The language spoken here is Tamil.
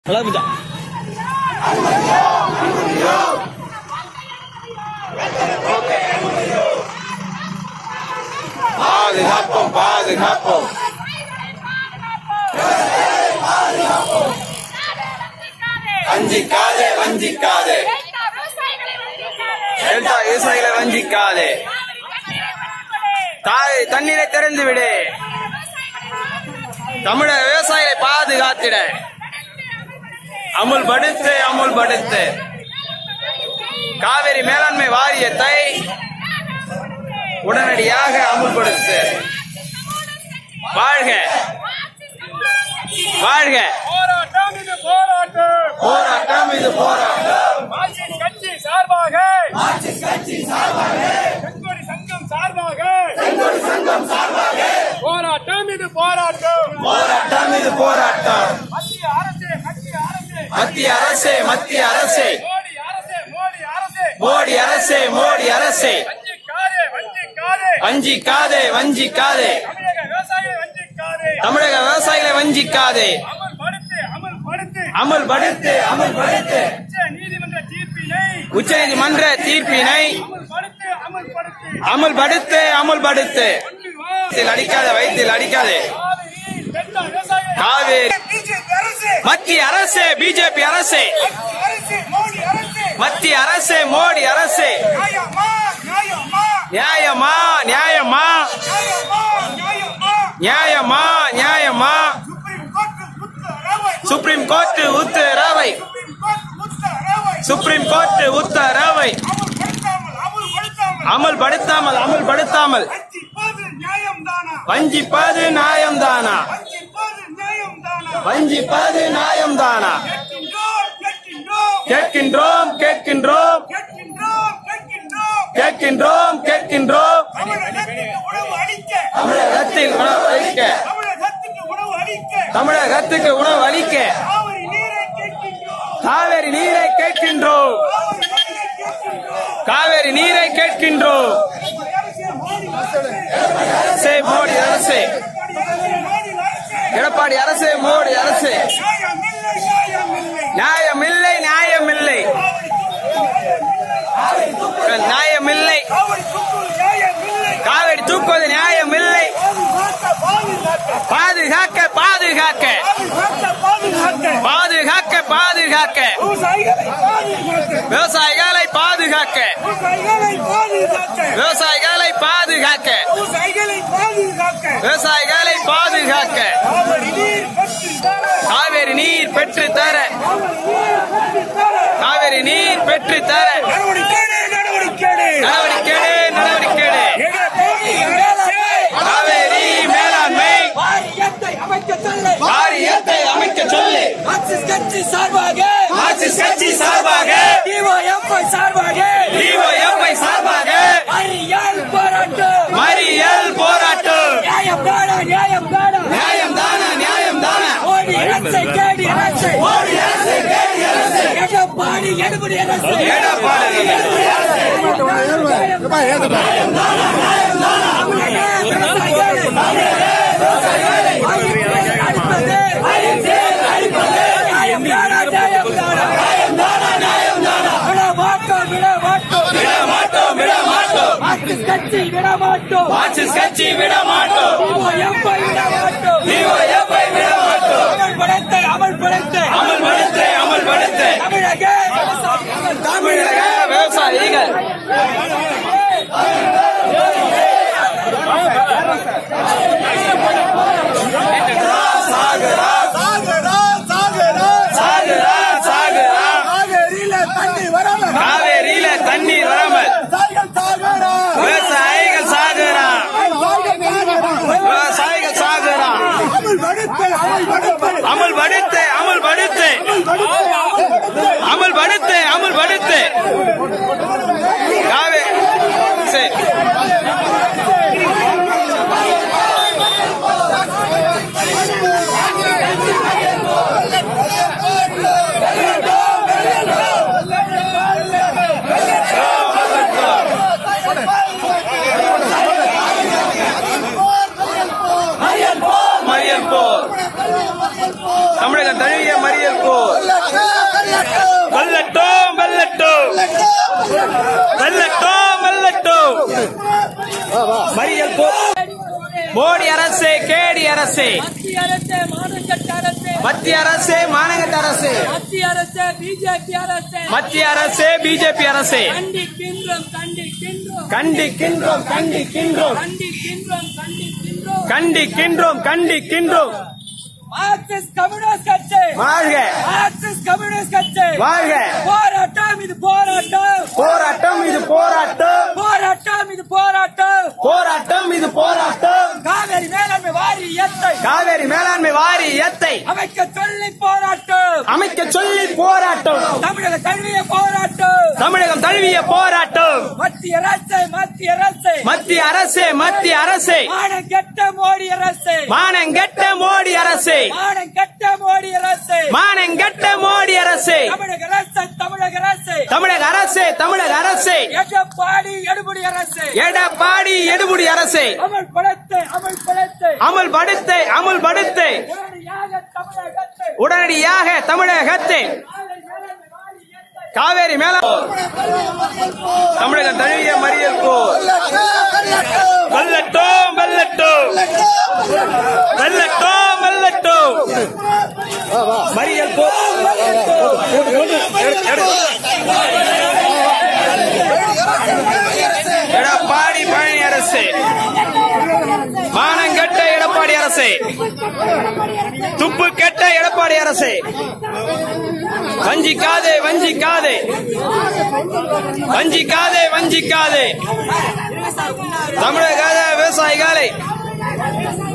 நல்லா இருந்துச்சா பாதுகாப்போம் பாதுகாப்போம் வஞ்சிக்காதே வஞ்சிக்காதே டெல்டா விவசாயிகளை வஞ்சிக்காதே தாய் தண்ணீரை திறந்து விடு தமிழக விவசாயிகளை பாதுகாத்திட அமுல்படுத்து அமுல்படுத்து காவிரி மேலாண்மை வாரியத்தை உடனடியாக அமுல்படுத்து வாழ்க வாழ்க போராட்டம் இது போராட்டம் போராட்டம் இது போராட்டம் மார்க்சிஸ்ட் கட்சி சார்பாக செங்கோடி சங்கம் சார்பாக போராட்டம் இது போராட்டம் போராட்டம் இது போராட்டம் மத்திய அரசு மத்திய அரசு மத்திய அரசே மத்திய அரசே மோடி அரசு மோடி அரசு மோடி அரசே மோடி அரசே வஞ்சிக்காதே வஞ்சிக்காதே வஞ்சிக்காதே வஞ்சிக்காதே தமிழக விவசாயிகளை வஞ்சிக்காதே தமிழக விவசாயிகளை வஞ்சிக்காதே அமல்படுத்து அமல்படுத்து அமல்படுத்து அமல்படுத்து உச்ச நீதிமன்ற தீர்ப்பினை உச்ச நீதிமன்ற தீர்ப்பினை அமல்படுத்து அமல்படுத்து அமல்படுத்து அமல்படுத்து கொண்டு வா. வயிற்றில் அடிக்காதே வயிற்றில் அடிக்காதே காவிரி டெல்டா விவசாயிகளை காவேரி பிஜேபி அரசு மத்திய அரசே பிஜேபி அரசே அரசு மோடி அரசு மத்திய அரசே மோடி அரசே நியாயமா நியாயமா நியாயமா நியாயமா நியாயமா நியாயமா நியாயமா சுப்ரீம் கோர்ட் உத்தரவை சுப்ரீம் கோர்ட் உத்தரவை சுப்ரீம் கோர்ட் உத்தரவை சுப்ரீம் கோர்ட் உத்தரவை அமல்படுத்தாமல் அமல்படுத்தாமல் அமல்படுத்தாமல் வஞ்சிப்பது நியாயம் தானா வஞ்சிப்பது நியாயம்தானா வஞ்சிப்பது நியாயம் தானா வஞ்சிப்பது நியாயம்தானா கேட்கின்றோம் கேட்கின்றோம் கேட்கின்றோம் கேட்கின்றோம் கேட்கின்றோம் கேட்கின்றோம் கேட்கின்றோம் தமிழகத்துக்கு உணவு அளிக்க தமிழகத்தில் உணவு அளிக்க தமிழகத்துக்கு உணவு அளிக்க தமிழகத்துக்கு உணவு அளிக்க காவிரி நீரை கேட்கின்றோம் காவேரி நீரை கேட்கின்றோம் காவிரி நீரை கேட்கின்றோம் காவேரி நீரை கேட்கின்றோம் அரசே மோடி அரசே எடப்பாடி அரசே மோடி அரசே நியாயமில்லை நியாயமில்லை நியாயமில்லை காவேரி தூக்குவது நியாயமில்லை பாதுகாக்க பாதுகாக்க பாதுகாக்க பாதுகாக்க விவசாயிகளை பாதுகாக்க விவசாயிகளை பாதுகாக்க விவசாயிகளை பாதுகாக்க காவேரி நீர் பெற்று தர காவேரி நீர் பெற்று தர நடவடிக்கை எடு, நடவடிக்கை எடு. காவேரி மேலாண்மை வாரியத்தை அமைக்க சொல்லு சார்பாக மார்க்சிஸ்ட் கட்சி சார்பாக டிஒஎஃப்ஐ சார்பாக டிஒஎஃப்ஐ சார்பாக அறியால் போராட்டம் மறியல் போராட்டம் நியாயம் தானா நியாயம் தானா நியாயம் தானா நியாயம் தானா மோடி அரசை கேடி அரசை மோடி அரசு கேடி அரசு எடப்பாடி எடுபடி அரசு எடப்பாடி நியாயம் தானா நியாயம் தானா விட மாட்டோம் விட மாட்டோம் விட மாட்டோம் விட மாட்டோம் மார்க்சிஸ்ட் கட்சி விட மாட்டோம் மார்க்சிஸ்ட் கட்சி விட மாட்டோம் டிஒஎஃப்ஐ விட மாட்டோம் டிஒஎஃப்ஐ விட மாட்டோம் அமல்படுத்த அமல்படுத்த அமல்படுத்து அமல்படுத்து தமிழக விவசாயிகள் தமிழக விவசாயிகள் சாகுறா சாகுறா சாகுறா காவேரியில தண்ணீர் வராமல் விவசாயிகள் சாகுறா விவசாயிகள் சாகுறா அமல் படுத்து அமல் படுத்து அமல் படுத்து அமல் படுத்து காவே சரி மறியல் போர் தமிழக அரசே மத்திய அரசு மானங்கட்ட அரசு மத்திய அரசே மாநகர அரசே மத்திய அரசு பிஜேபி அரசு மத்திய அரசே பிஜேபி அரசே கண்டிக்கின்றோம் கண்டிக்கின்றோம் கண்டிக்கின்றோம் கண்டிக்கின்றோம் கண்டிக்கின்றோம் கண்டிக்கின்றோம் கண்டிக்கின்றோம் கண்டிக்கின்றோம் மார்க்சிஸ்ட் கம்யூனிஸ்ட் கட்சி வாழ்க மார்க்சிஸ்ட் கம்யூனிஸ்ட் கட்சி வாழ்க போராட்டம் இது போராட்டம் போராட்டம் இது போராட்டம் போராட்டம் இது போராட்டம் போராட்டம் இது போராட்டம் காவிரி மேலாண்மை வாரியத்தை காவேரி மேலாண்மை வாரியத்தை அமைக்க சொல்லி போராட்டம் அமைக்க சொல்லி போராட்டம் தமிழக கல்விய போராட்டம் தமிழகம் தழுவிய போராட்டம் மத்திய அரசு மத்திய அரசு மத்திய அரசே மத்திய அரசே மானம் கெட்ட மோடி அரசு மானங்கெட்ட மோடி அரசே மானம் கெட்ட மோடி அரசு மானங்கெட்ட மோடி அரசே தமிழக அரசு தமிழக அரசு தமிழக அரசே தமிழக அரசே எடப்பாடி எடுபடி அரசு எடப்பாடி எடுபுடி அரசே அமல் படத்தை அமல் படத்தை அமல் படுத்து அமல் படுத்து உடனடியாக தமிழகத்தை உடனடியாக தமிழகத்தை காவேரி மேல தமிழக தழுவிய மறியல் போர் வெல்லட்டும் வெல்லட்டும் வெல்லட்டும் வெல்லட்டும் மறியல் போர் எடப்பாடி பழனி அரசு மானங்கெட்ட எடப்பாடி அரசு துப்பு கெட்ட எடப்பாடி அரசு வஞ்சிக்காதே வஞ்சிக்காதே வஞ்சிக்காதே வஞ்சிக்காதே தமிழக விவசாயிகளை